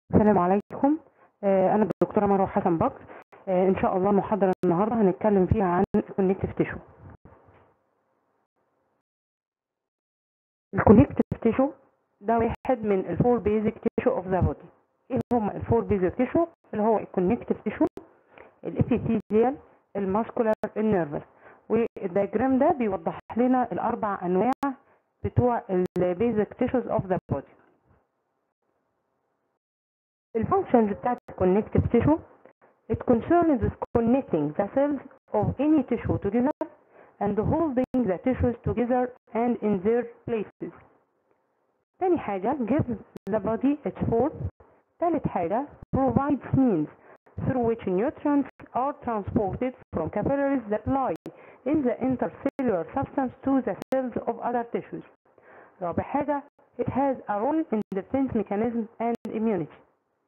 السلام عليكم آه، أنا الدكتورة مروة حسن بكر آه، إن شاء الله المحاضرة النهاردة هنتكلم فيها عن الكونكتيف تيشو الكونكتيف تيشو ده واحد من الفور بيزك تيشو اوف ذا بودي ايه هما الفور بيزك تيشو اللي هو الكونكتيف تيشو الابيثيليال الماسكولار النيرفس والدياجرام ده بيوضح لنا الاربع انواع بتوع البيزك تيشوز اوف ذا بودي الفانكشنز بتاعت الكونكتيف تيشو it concerns with connecting the cells of any tissue together and holding the tissues together and in their places. تاني حاجة gives the body its form. تالت حاجة provides means through which nutrients are transported from capillaries that lie in the intercellular substance to the cells of other tissues. رابع حاجة it has a role in defense mechanism and immunity.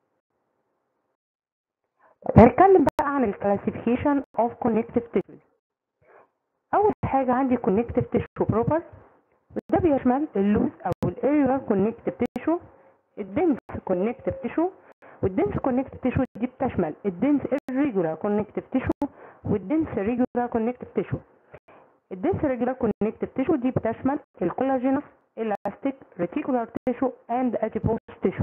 هنتكلم بقى عن الكلاسيفيكيشن اوف كونكتيف تيشوز اول حاجه عندي كونكتيف تيشو بروبر وده بيشمل اللوز او الاريولار كونكتيف تيشو الدنس كونكتيف تيشو والدنس كونكتيف تيشو دي بتشمل الدنس irregular كونكتيف تيشو والدنس ريجولار كونكتيف تيشو الدنس ريجولار كونكتيف تيشو دي بتشمل الكولاجينوس elastic reticular tissue and adipose tissue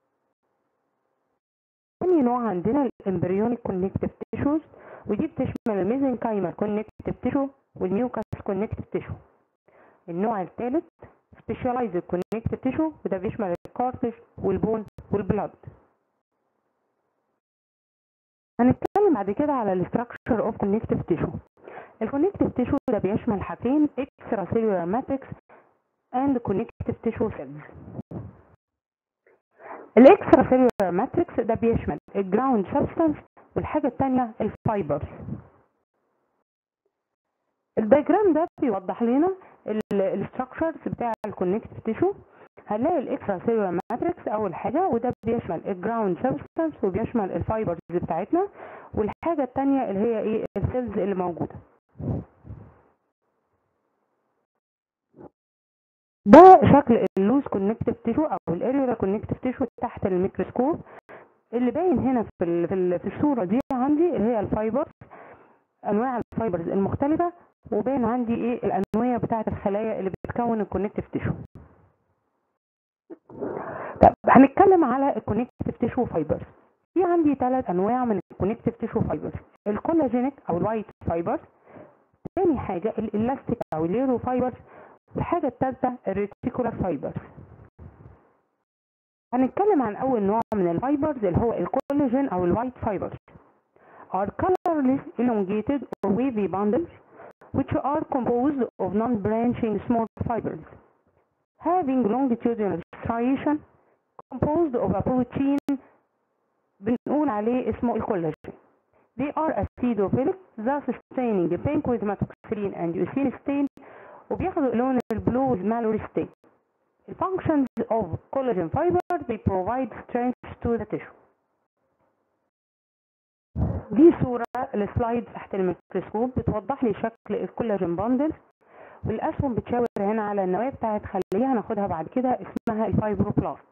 تاني نوع عندنا الامبريونيك كونكتيف تيشوز ودي بتشمل الميزنكايمال كونكتيف تيشو والميوكاس كونكتيف تيشو النوع الثالث سبيشاليزد كونكتيف تيشو وده بيشمل الكارتج والبون والبلاد هنتكلم بعد كده على الاستراكشر اوف كونكتيف تيشو الكونكتيف تيشو ده بيشمل حاجتين اكسترا سيلولار ماتريكس اند كونكتيف تيشو سيلز الاكسترا سيلولار ماتريكس ده بيشمل الجراوند سبستانس والحاجه الثانيه الفايبرز الدياجرام ده بيوضح لنا الاستراكشرز بتاع الكونكتيف تيشو هنلاقي الاكسترا سيلولار ماتريكس اول حاجه وده بيشمل الجراوند سبستانس وبيشمل الفايبرز بتاعتنا والحاجه الثانيه اللي هي ايه السيلز اللي موجوده ده شكل اللوز كونكتيف تيشو او الاريولا كونكتيف تيشو تحت الميكروسكوب اللي باين هنا في ال في, ال في الصوره دي عندي اللي هي الفايبرز انواع الفايبرز المختلفه وباين عندي ايه الانواع بتاعه الخلايا اللي بتكون الكونكتيف تيشو طب هنتكلم على الكونكتيف تيشو فايبرز في عندي ثلاث انواع من الكونكتيف تيشو فايبرز الكولاجينيك او الوايت فايبرز تاني حاجه الالاستيك او اليورو فايبرز الحاجة الثالثة الريتيكولار فايبرز هنتكلم عن أول نوع من الفايبرز اللي هو الكولاجين أو الوايت فايبرز are colorless elongated or wavy bundles which are composed of non-branching small fibers having longitudinal striation composed of a protein بنقول عليه اسمه الكولاجين They are acidophilic thus staining pink with methoxylene and eosine stain وبياخدوا لون البلو مالوري ستيت الفانكشنز اوف collagen fiber they provide strength to the tissue دي صورة السلايد تحت الميكروسكوب بتوضح لي شكل الكولاجين باندل والاسهم بتشاور هنا على النواة بتاعت خلية هناخدها بعد كده اسمها الفايبروبلاست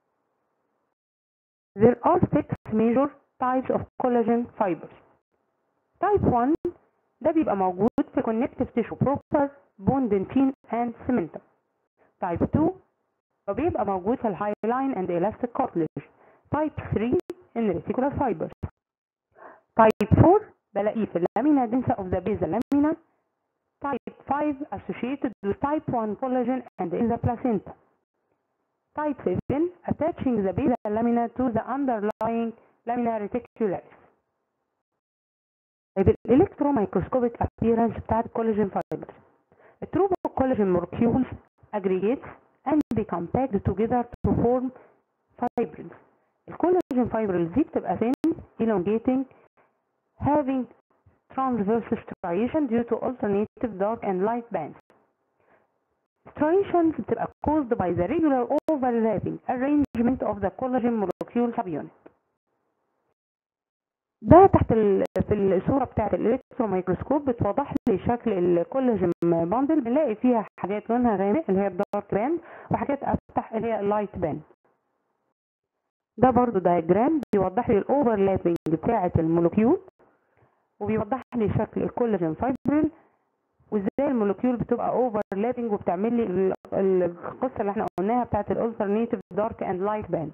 There are six major types of collagen fibers. Type 1 ده بيبقى موجود في connective tissue proper bone dentin and cementum. Type 2 وبيبقى موجود في الهايلاين and elastic cartilage. Type 3 in reticular fibers. Type 4 بلاقيه في الlamina densa of the basal lamina. Type 5 associated with type 1 collagen and in the placenta. Type 7 attaching the basal lamina to the underlying lamina reticularis. طيب الالكتروميكروسكوبيك appearance بتاعت الكولاجين فايبرز التروب collagen molecules aggregates and become packed together to form fibrils الكولاجين fibrils دي بتبقى thin elongating having transverse striation due to alternative dark and light bands striations بتبقى caused by the regular overlapping arrangement of the collagen molecule subunit ده تحت في الصورة بتاعت الالكترو ميكروسكوب بتوضح لي شكل الكولاجين باندل بنلاقي فيها حاجات لونها غامق اللي هي الدارك باند وحاجات افتح اللي هي اللايت باند ده برضو دايجرام بيوضح لي الاوفرلابنج بتاعة المولكيول وبيوضح لي شكل الكولاجين فايبريل وازاي المولكيول بتبقى اوفرلابنج وبتعمل لي ال- ال- القصه اللي احنا قلناها بتاعت الالترنيتيف دارك اند لايت باند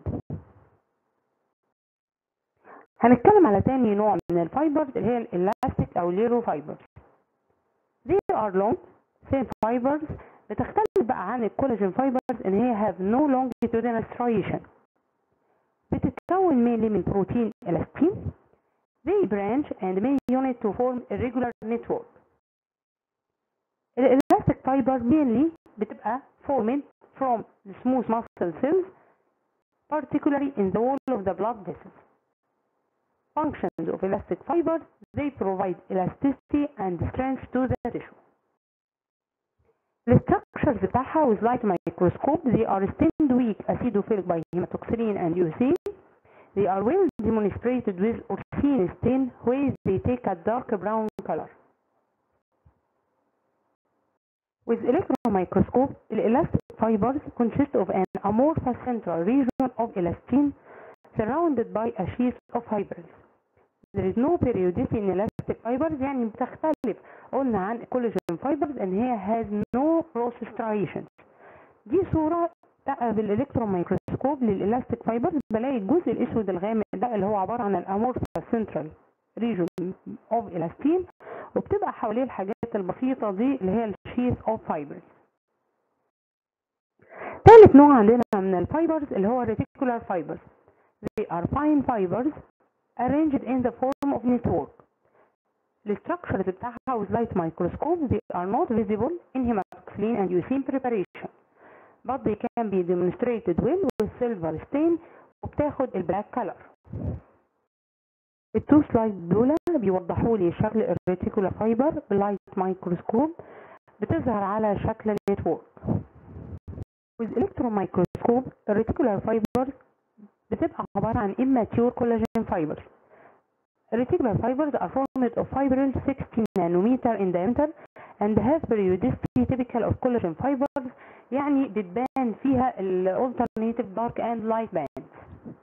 هنتكلم على تاني نوع من الفايبرز اللي هي الالاستيك او اليورو فايبرز They are long thin fibers بتختلف بقى عن الكولاجين فايبرز ان هي have no longitudinal striation بتتكون mainly من بروتين elastin They branch and may unit to form a regular network الالاستيك فايبر mainly بتبقى formed from the smooth muscle cells particularly in the wall of the blood vessels functions of elastic fibers they provide elasticity and strength to the tissue الستراكشرز بتاعها with light microscope they are stained weak acidophilic by hematoxylin and uracil they are well demonstrated with uracil stain where they take a dark brown color with electron microscope the elastic fibers consist of an amorphous central region of elastin surrounded by a sheath of fibrils there is no periodicity in elastic fibers يعني بتختلف قلنا عن collagen fibers ان هي has no cross striations دي صورة بقى بالالكترون مايكروسكوب للالاستيك فايبرز بلاقي الجزء الاسود الغامق ده اللي هو عبارة عن الامورفا سنترال ريجون اوف الاستين وبتبقى حواليه الحاجات البسيطة دي اللي هي الشيث اوف فايبرز ثالث نوع عندنا من الفايبرز اللي هو reticular fibers they are fine fibers arranged in the form of network The structures بتاعها with light microscope they are not visible in hematoxylin and uracil preparation but they can be demonstrated well with silver stain وبتاخد البلاك color التو سلايد دول بيوضحوا لي شكل الريتيكولا فايبر باللايت مايكروسكوب بتظهر على شكل نتورك with electron microscope الريتيكولار fibers بتبقى عبارة عن immature collagen fibers Reticular fibers are formed of fibrils 60 nanometer in diameter and have periodicity typical of collagen fibers يعني بتبان فيها ال alternative dark and light bands.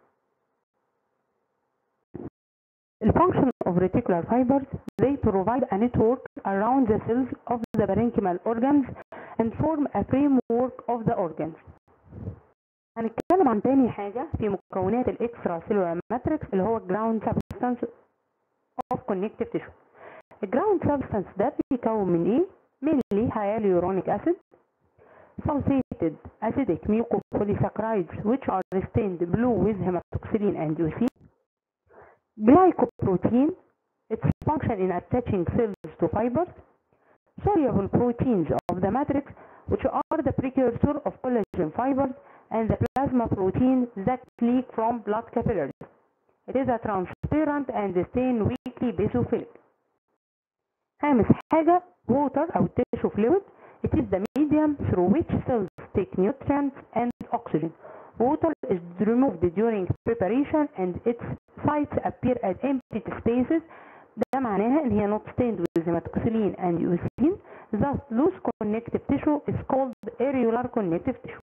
The function of reticular fibers they provide a network around the cells of the parenchymal organs and form a framework of the organs. هنتكلم عن تاني حاجة في مكونات الاكسترا سيلولار ماتريكس اللي هو ground substance of connective tissue. الجراوند سبستانس ده بيتكون من ايه؟ mainly hyaluronic acid, sulfated acidic mucopolysaccharides which are stained blue with hematoxylin and uracil, glycoprotein, its function in attaching cells to fibers, soluble proteins of the matrix which are the precursor of collagen fibers and the plasma protein that leak from blood capillaries. It is a transparent and stain weakly basophilic. خامس حاجة water أو tissue fluid. It is the medium through which cells take nutrients and oxygen. Water is removed during preparation and its sites appear as empty spaces. ده معناها ان هي not stained with hematoxylin and uracil. Thus, loose connective tissue is called areolar connective tissue.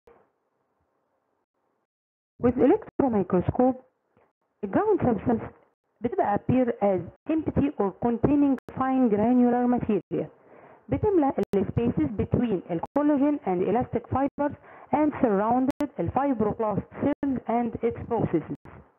With electron microscope, the ground substance بتبقى appear as empty or containing fine granular material بتملى ال spaces between ال collagen and elastic fibers and surrounded ال fibroblast cells and its processes.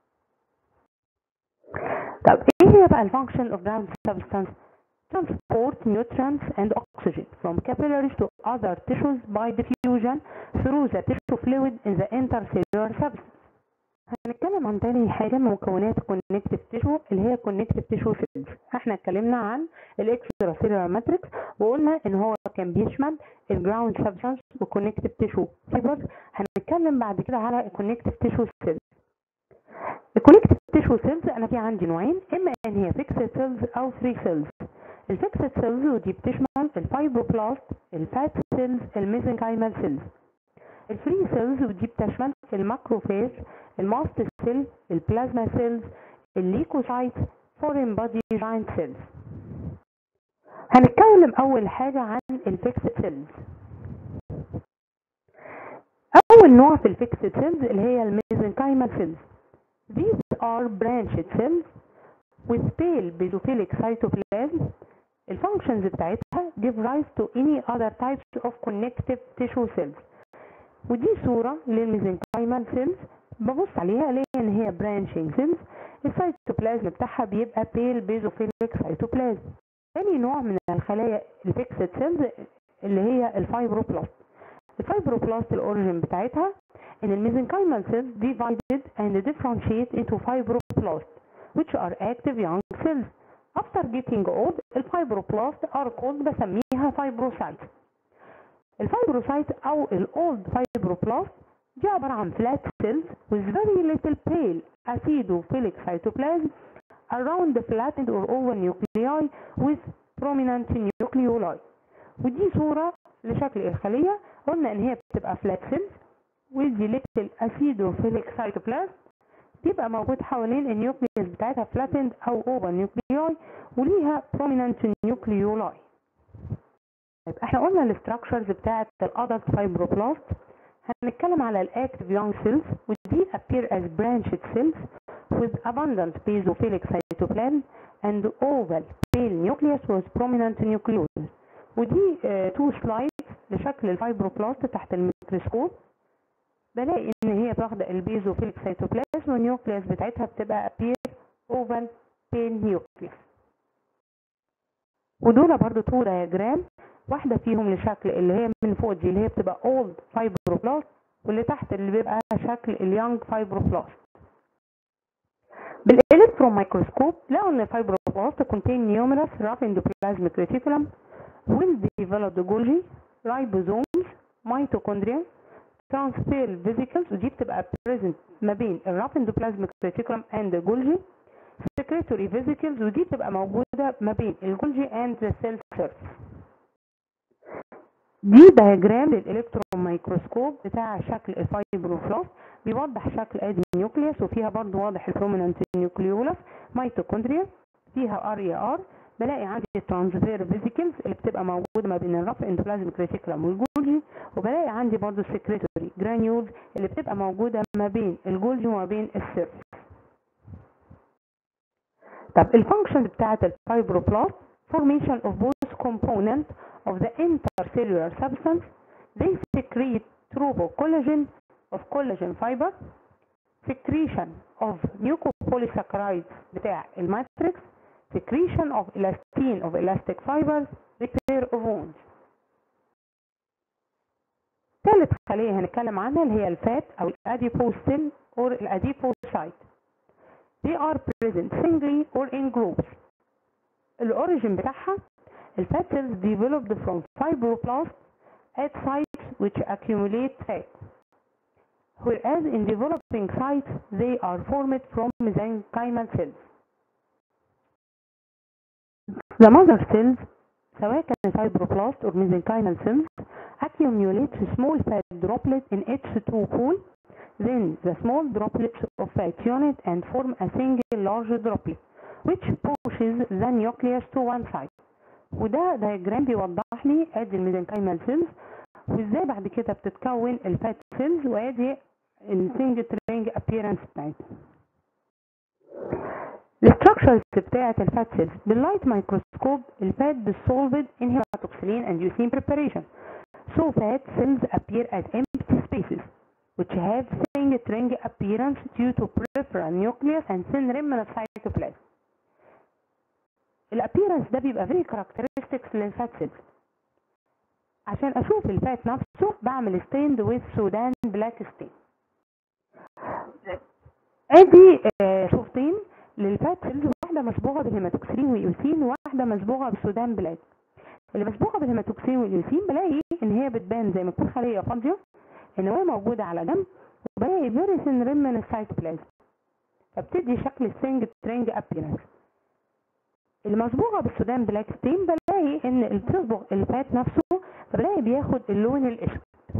طب ايه هي بقى ال function of ground substance? Transport nutrients and oxygen from capillaries to other tissues by diffusion through the tissue fluid in the intercellular substance. هنتكلم عن تاني حاجة من مكونات الكونكتيف تيشو اللي هي كونكتيف تيشو سيلز احنا اتكلمنا عن الاكسترا سيلولار ماتريكس وقلنا ان هو كان بيشمل الجراوند سبستانس والكونكتيف تيشو فيبرز هنتكلم بعد كده على الكونكتيف تيشو سيلز الكونكتيف تيشو سيلز انا في عندي نوعين اما ان هي فيكسد سيلز او فري سيلز الفيكسد سيلز ودي بتشمل الفايبروبلاست الفات سيلز الميزنكايمال سيلز الفري سيلز ودي بتشمل الماكروفاج الماست سيل البلازما سيلز الليكوسايت فورين بادي جاينت سيلز هنتكلم اول حاجه عن الفيكسد سيلز اول نوع في الفيكسد سيلز اللي هي الميزنكايمال سيلز These are branched cells with pale basophilic cytoplasm الفانكشنز بتاعتها give rise to any other types of connective tissue cells ودي صورة للميزنكايمال سيلز ببص عليها الاقي ان هي branching cells السيتوبلازم بتاعها بيبقى pale basophilic cytoplasm تاني نوع من الخلايا الفيكسد سيلز اللي هي الفايبروبلاست الفايبروبلاست الاوريجين بتاعتها ان الميزنكايمال cells divided and differentiate into fibroblasts which are active young cells after getting old الفايبروبلاست are called بسميها fibrocytes الفايبروسايت او الاولد فايبروبلاست دي عبارة عن flat cells with very little pale acidophilic cytoplasm around the flattened or oval nuclei with prominent nucleoli ودي صورة لشكل الخلية قلنا ان هي بتبقى flat cells with little acidophilic cytoplasm بيبقى موجود حوالين النيوكليوس بتاعتها flattened او oval nuclei وليها prominent nucleoli طيب احنا قلنا الاستراكشرز بتاعت الادلت فايبروبلاست هنتكلم على الاكتف يونج سيلز ودي appear as branched cells with abundant basophilic cytoplasm and oval pale nucleus with prominent nucleus ودي تو uh, سلايدز لشكل الفايبروبلاست تحت الميكروسكوب بلاقي ان هي واخده البيزوفيليك سيتوبلازم والنيوكليوس بتاعتها بتبقى appear oval pale nucleus ودول برضو تو دياجرام واحدة فيهم لشكل اللي هي من فوق دي اللي هي بتبقى old fibroblast واللي تحت اللي بيبقى شكل اليونج فايبروبلاست بالالكترون مايكروسكوب لقوا ان الفايبروبلاست contain numerous rough endoplasmic reticulum well developed Golgi ribosomes mitochondria transfer vesicles ودي بتبقى present ما بين الروugh endoplasmic reticulum and Golgi secretory vesicles ودي بتبقى موجودة ما بين الجولجي and the cell surface دي دياجرام للالكترون مايكروسكوب بتاع شكل الفايبروفلاست بيوضح شكل ادي النيوكليوس وفيها برضو واضح البروميننت نيوكليولس ميتوكوندريا فيها ار اي ار بلاقي عندي الترانسفير فيزيكلز اللي بتبقى موجوده ما بين الرف اندوبلازميك ريتيكولم والجولجي وبلاقي عندي برضو السكريتوري جرانيولز اللي بتبقى موجوده ما بين الجولجي وما بين السيرفس طب الفانكشن بتاعت الفايبروبلاست formation of both components of the intercellular substance they secrete tropocollagen of collagen fiber secretion of mucopolysaccharides بتاع الماتريكس secretion of elastin of elastic fibers repair of wounds ثالث خلية هنتكلم عنها اللي هي الفات او الاديبوز سيل or الاديبوسايت they are present singly or in groups الاوريجين بتاعها الفات cells developed from fibroblasts at sites which accumulate fat whereas in developing sites they are formed from mesenchymal cells the mother cells سواء كانت fibroblast or mesenchymal cells accumulate small fat droplets in H2 pool then the small droplets of fat unit and form a single large droplet which pushes the nucleus to one side وده دايجرام بيوضح لي ادي الميزنكايمال سيلز وازاي بعد كده بتتكون الفات سيلز وادي السنجل ترينج ابييرنس بتاعتها الاستراكشرز بتاعت الفات سيلز باللايت مايكروسكوب الفات dissolved in hematoxylin and leucine preparation so fat cells appear as empty spaces which have single ring appearance due to peripheral nucleus and thin remnant of cytoplasm الابيرنس ده بيبقى very characteristics للفات سيلز عشان اشوف الفات نفسه بعمل ستيند ويز سودان بلاك ستين ادي آه صورتين للفات سيلز واحده مصبوغه بالهيماتوكسين والايوسين وواحده مصبوغه بالسودان بلاك اللي مصبوغه بالهيماتوكسين والايوسين بلاقي ان هي بتبان زي ما تكون خليه فاضيه ان هي موجوده على جنب وبلاقي فيري ثين ريم من السيتوبلازم فبتدي شكل السنج ترينج ابيرنس المصبوغه بالسودان بلاك ستين بلاقي ان اللي بتصبغ الفات نفسه فبلاقي بياخد اللون الاسود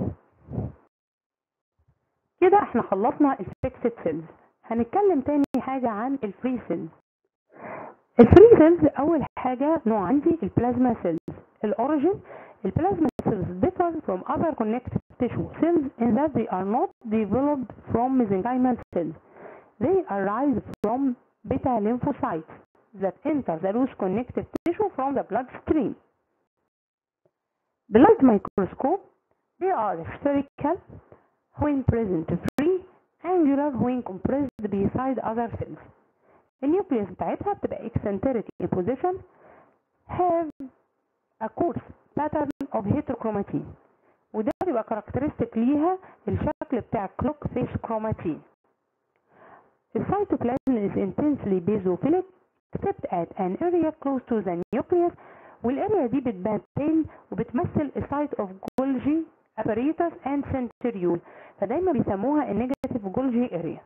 كده احنا خلصنا الفيكسد سيلز هنتكلم تاني حاجه عن الفري سيلز الفري سيلز اول حاجه نوع عندي البلازما سيلز الاوريجين البلازما cells differ from other connective tissue cells in that they are not developed from mesenchymal cells they arise from beta lymphocytes that enter the loose connective tissue from the bloodstream. The light microscope, they are spherical when present free, angular when compressed beside other cells. النيوكليوس بتاعتها بتبقى eccentric in position have a coarse pattern of heterochromatin وده بيبقى كاركترستيك ليها الشكل بتاع كلوك فيس كروماتين السيتوبلازم is intensely basophilic except at an area close to the nucleus والاريا دي بتبان pale وبتمثل السايت اوف جولجي apparatus and centriole فدايما بيسموها النيجاتيف جولجي اريا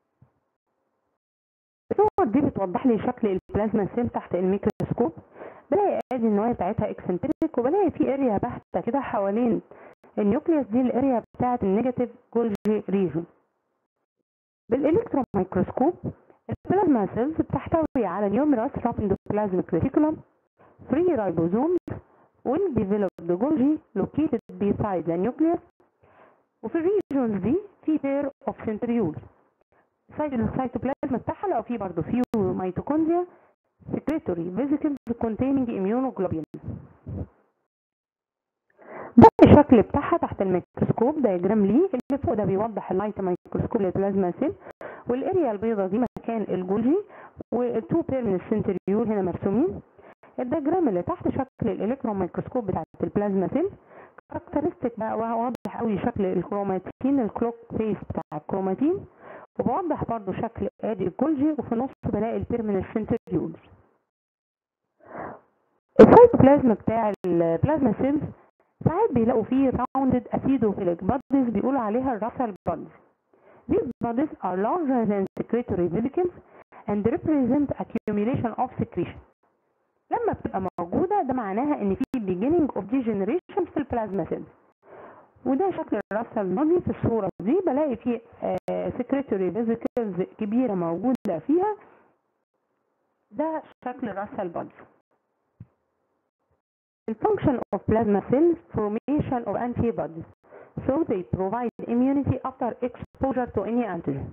الصور دي بتوضح لي شكل البلازما سيل تحت الميكروسكوب بلاقي ادي النوايا بتاعتها اكسنتريك وبلاقي في اريا باهته كده حوالين النيوكليوس دي الاريا بتاعت النيجاتيف جولجي ريجون بالالكترون مايكروسكوب البلازما سيلز بتحتوي على نيوميرس رابندوبلازميك ريتيكولوم free ribosomes well developed Golgi located beside the nucleus وفي الريجونز دي في pair of centrioles سايت السيتوبلازم بتاعها لو في برضه فيو ميتوكوندريا secretory vesicles containing immunoglobulin ده الشكل بتاعها تحت الميكروسكوب دايجرام ليه اللي فوق ده بيوضح اللايت ميكروسكوب للبلازما سيل والاريا البيضاء دي مكان الجولجي والتو بير من السنتريول هنا مرسومين الدياجرام اللي تحت شكل الالكترون ميكروسكوب بتاعت البلازما سيل كاركترستيك بقى واضح قوي شكل الكروماتين الكلوك فيس بتاع الكروماتين وبوضح برضو شكل ادي الجولجي وفي النص بلاقي البيرمننت سنتريولز السيتوبلازم بتاع البلازما سيلز ساعات بيلاقوا فيه راوندد اسيدوفيليك بادز بيقولوا عليها الراسل بادز These bodies are larger than secretory vesicles and represent accumulation of secretion. لما بتبقى موجودة ده معناها ان في beginning of degeneration في البلازما سيلز وده شكل الراسل بادي في الصورة دي بلاقي فيه secretory vesicles كبيرة موجودة فيها ده شكل الراسل بادي The function of plasma cells formation of antibodies so they provide immunity after exposure to any antigen.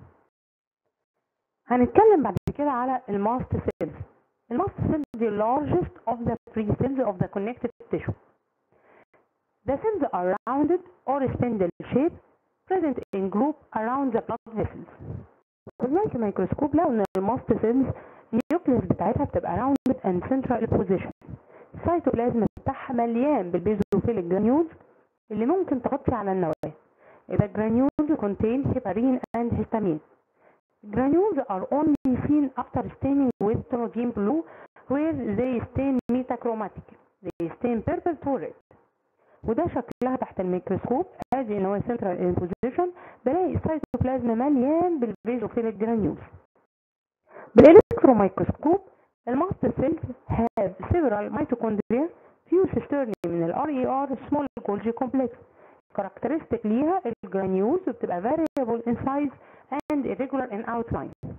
هنتكلم بعد كده على الماست cells. الماست cells the largest of the free cells of the connective tissue. The cells are rounded or spindle shaped present in group around the blood vessels. باللايت مايكروسكوب لقوا ان الماست cells النيوكليوس بتاعتها بتبقى rounded and central position. السيتوبلازم بتاعها مليان بالبيزوفيليك جرانيولز اللي ممكن تغطي على النواة. The granules contain heparin and histamine. Granules are only seen after staining with pterogen blue where they stain metachromatic. They stain purple to red. وده شكلها تحت الميكروسكوب ادي ان هو central in position بلاقي السيتوبلازم مليان بالبيزوفيليك جرانيولز. بالالكترون مايكروسكوب الماست سيلز have several mitochondria few cisternae من ال RER small Golgi complex characteristic ليها الجرانيولز بتبقى variable in size and irregular in outline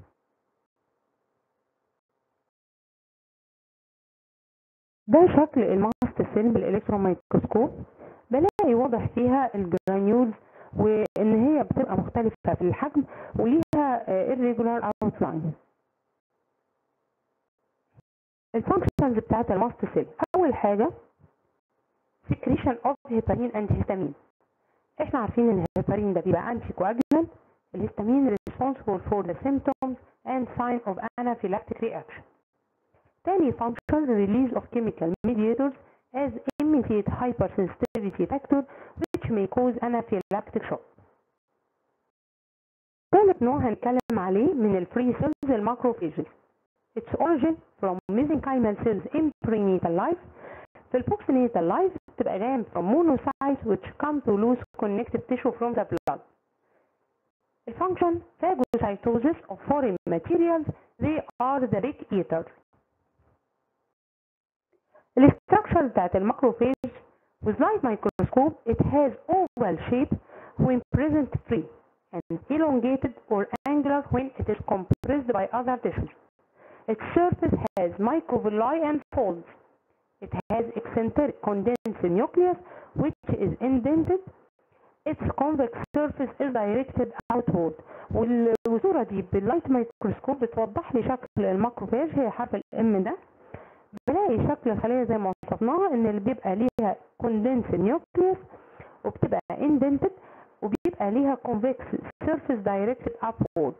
ده شكل الماست سيل بالالكترون مايكروسكوب بلاقي واضح فيها الجرانيولز وان هي بتبقى مختلفة في الحجم وليها irregular outline الفانكشنز بتاعت الماست سيل اول حاجه secretion of heparin and histamine احنا عارفين ان الهيبارين ده بيبقى انتي كواجولانت الهستامين responsible for the symptoms and sign of anaphylactic reaction تاني function release of chemical mediators as immediate hypersensitivity factor which may cause anaphylactic shock ثالث نوع هنتكلم عليه من الفري سيلز الماكروفيجز its origin from mesenchymal cells in prenatal life في البوكسينيتال life بتبقى جاية from monocytes which come to lose connective tissue from the blood. The function phagocytosis of foreign materials they are the big eaters. الستراكشر بتاعت الماكروفيج with light microscope it has oval shape when present free and elongated or angular when it is compressed by other tissues. Its surface has microvilli and folds. It has eccentric condensed nucleus which is indented its convex surface is directed outward وال- والصورة دي باللايت مايكروسكوب بتوضح لي شكل الماكروفاج هي حرف الام ده بلاقي شكل الخلية زي ما وصفناها ان اللي بيبقى ليها كوندنس نيوكليوس وبتبقى indented وبيبقى ليها convex surface directed upward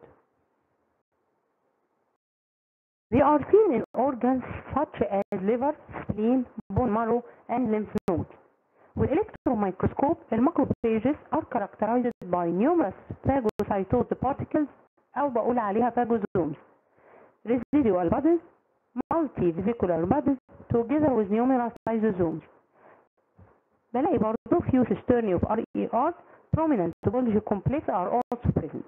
They are seen in organs such as liver, spleen, bone marrow, and lymph nodes. With electron microscope, الماكروفاجز are characterized by numerous phagocytosed particles أو بقول عليها phagosomes, residual bodies, multivesicular bodies, together with numerous lysosomes. بلاقي برضه few cisternae of RER, prominent Golgi complex are also present.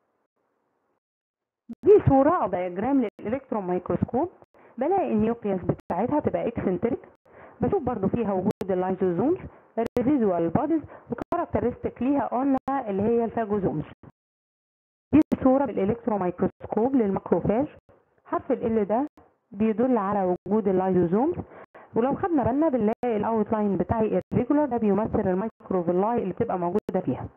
دي صورة أو دياجرام للإلكترون مايكروسكوب بلاقي النيوكليوس بتاعتها تبقى اكسنتريك بشوف برضو فيها وجود اللايزوزومز الريزيدوال بوديز وكاركترستيك ليها قلنا اللي هي الفاجوزومز دي صورة بالإلكترون مايكروسكوب للماكروفاج حرف ال ده بيدل على وجود اللايزوزومز ولو خدنا بالنا بنلاقي الاوتلاين بتاعي الريجولار ده بيمثل المايكروفيلاي اللي بتبقى موجودة فيها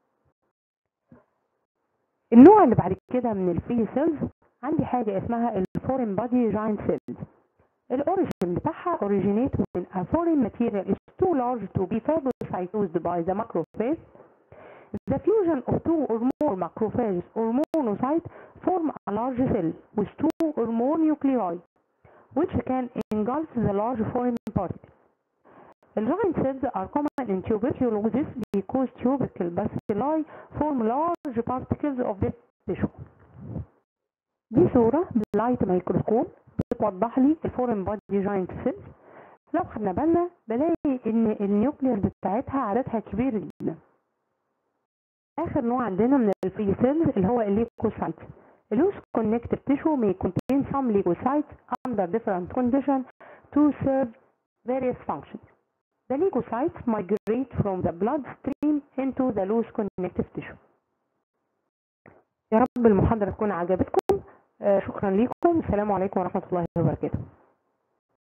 النوع اللي بعد كده من الفري سيلز عندي حاجة اسمها الفورين بادي جاينت سيلز الاوريجين بتاعها originate من a foreign material is too large to be phagocytosed by the macrophage. The fusion of two or more macrophages or monocytes form a large cell with two or more nuclei which can engulf the large foreign particle. The giant cells are common in tuberculosis because tubercle bacilli form large particles of the tissue. دي صورة باللايت مايكروسكوب بتوضح لي الفورين بادي جاينت سيلز لو خدنا بالنا بلاقي ان النيوكليوس بتاعتها عددها كبير جدا اخر نوع عندنا من الفري سيلز اللي هو الليكوسايتس اللوس connective tissue may contain some leukocytes under different conditions to serve various functions. The leukocytes migrate from the bloodstream into the loose connective tissue. يا رب المحاضرة تكون عجبتكم آه، شكرا لكم السلام عليكم ورحمة الله وبركاته